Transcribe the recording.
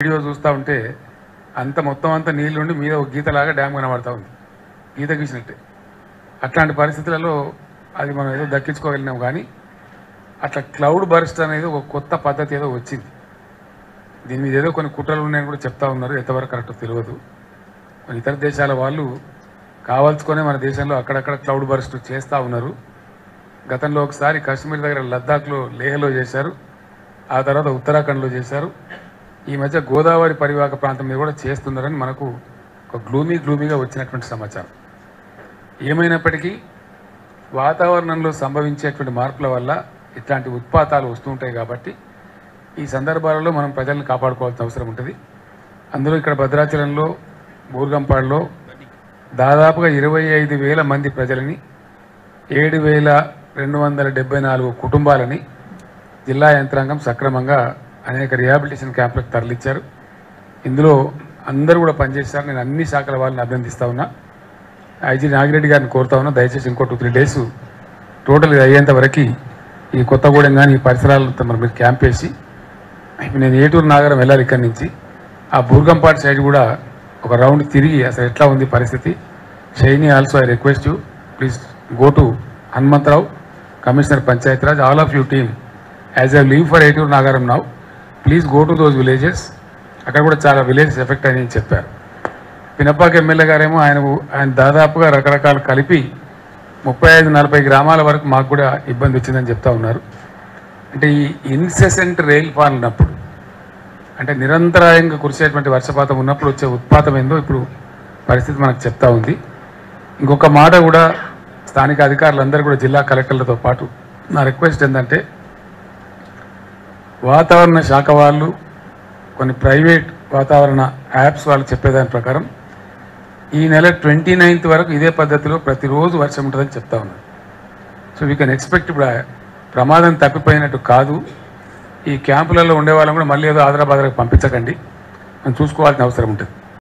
video చూస్తూ ఉంటే అంత మొత్తం అంతా నీళ్ళు ఉండి మీద ఒక గీతలాగా డ్యామ్ కనబడతా ఉంది గీత గీసినట్టే అట్లాంటి పరిస్థితులలో అది మనం ఏదో దక్కించుకోగలిగినాం కానీ అట్లా క్లౌడ్ బర్స్ట్ అనేది ఒక కొత్త పద్ధతి ఏదో వచ్చింది దీని మీద ఏదో కొన్ని కుట్రలు ఉన్నాయని కూడా చెప్తా ఉన్నారు ఎంతవరకు కరెక్టో తెలియదు కొన్ని ఇతర దేశాల వాళ్ళు కావాల్సుకొనే మన దేశంలో అక్కడక్కడ క్లౌడ్ బర్స్ట్ చేస్తూ ఉన్నారు గతంలో ఒకసారి కాశ్మీర్ దగ్గర లద్దాఖ్లో లేహ్లో చేశారు ఆ తర్వాత ఉత్తరాఖండ్లో చేశారు ఈ మధ్య గోదావరి పరివాహక ప్రాంతం మీద కూడా చేస్తున్నారని మనకు ఒక గ్లూమీ గ్లూమీగా వచ్చినటువంటి సమాచారం ఏమైనప్పటికీ వాతావరణంలో సంభవించేటువంటి మార్పుల వల్ల ఇట్లాంటి ఉత్పాతాలు వస్తుంటాయి కాబట్టి ఈ సందర్భాలలో మనం ప్రజల్ని కాపాడుకోవాల్సిన అవసరం ఉంటుంది అందులో ఇక్కడ భద్రాచలంలో బూర్గంపాడులో దాదాపుగా ఇరవై ఐదు వేల మంది ప్రజలని ఏడు వేల రెండు వందల డెబ్బై నాలుగు కుటుంబాలని జిల్లా యంత్రాంగం సక్రమంగా అనేక రిహాబిలిటేషన్ క్యాంపులకు తరలించారు ఇందులో అందరూ కూడా పనిచేశారు నేను అన్ని శాఖల వాళ్ళని అభినందిస్తా ఉన్నా ఐజీ నాగిరెడ్డి గారిని కోరుతా ఉన్నా దయచేసి ఇంకో టూ త్రీ డేస్ టోటల్ ఇది అయ్యేంత వరకు ఈ కొత్తగూడెం కానీ ఈ పరిసరాలతో మరి మీరు క్యాంప్ వేసి ఇప్పుడు నేను ఏటూరు నాగరం వెళ్ళాలి ఇక్కడి నుంచి ఆ బూర్గంపాటి సైడ్ కూడా ఒక రౌండ్ తిరిగి అసలు ఎట్లా ఉంది పరిస్థితి Shaini also I request you please go to Hanumantharao commissioner Panchayatiraj all of you team as I leave for Eturu Nagaram now please go to those villages అక్కడ కూడా చాలా విలేజెస్ ఎఫెక్ట్ అని చెప్పారు పినపాక ఎమ్మెల్యే గారేమో ఆయన ఆయన దాదాపుగా రకరకాలు కలిపి ముప్పై ఐదు నలభై గ్రామాల వరకు మాకు కూడా ఇబ్బంది వచ్చిందని చెప్తా ఉన్నారు అంటే ఈ ఇన్సెసెంట్ రైల్ ఫాల్ ఉన్నప్పుడు అంటే నిరంతరాయంగా కురిసేటువంటి వర్షపాతం ఉన్నప్పుడు వచ్చే ఉత్పాతం ఏందో ఇప్పుడు పరిస్థితి మనకు చెప్తా ఉంది ఇంకొక మాట కూడా స్థానిక అధికారులందరూ కూడా జిల్లా కలెక్టర్లతో పాటు నా రిక్వెస్ట్ ఏంటంటే వాతావరణ శాఖ వాళ్ళు కొన్ని ప్రైవేట్ వాతావరణ యాప్స్ వాళ్ళు చెప్పేదాని ప్రకారం ఈ నెల ట్వంటీ నైన్త్ వరకు ఇదే పద్ధతిలో ప్రతిరోజు వర్షం ఉంటుందని చెప్తా ఉన్నారు సో వీ కెన్ ఎక్స్పెక్ట్ ఇప్పుడు ఆ ప్రమాదం తప్పిపోయినట్టు కాదు ఈ క్యాంపులలో ఉండే వాళ్ళని కూడా మళ్ళీ ఏదో ఆదరాబాదరకు పంపించకండి మనం చూసుకోవాల్సిన అవసరం ఉంటుంది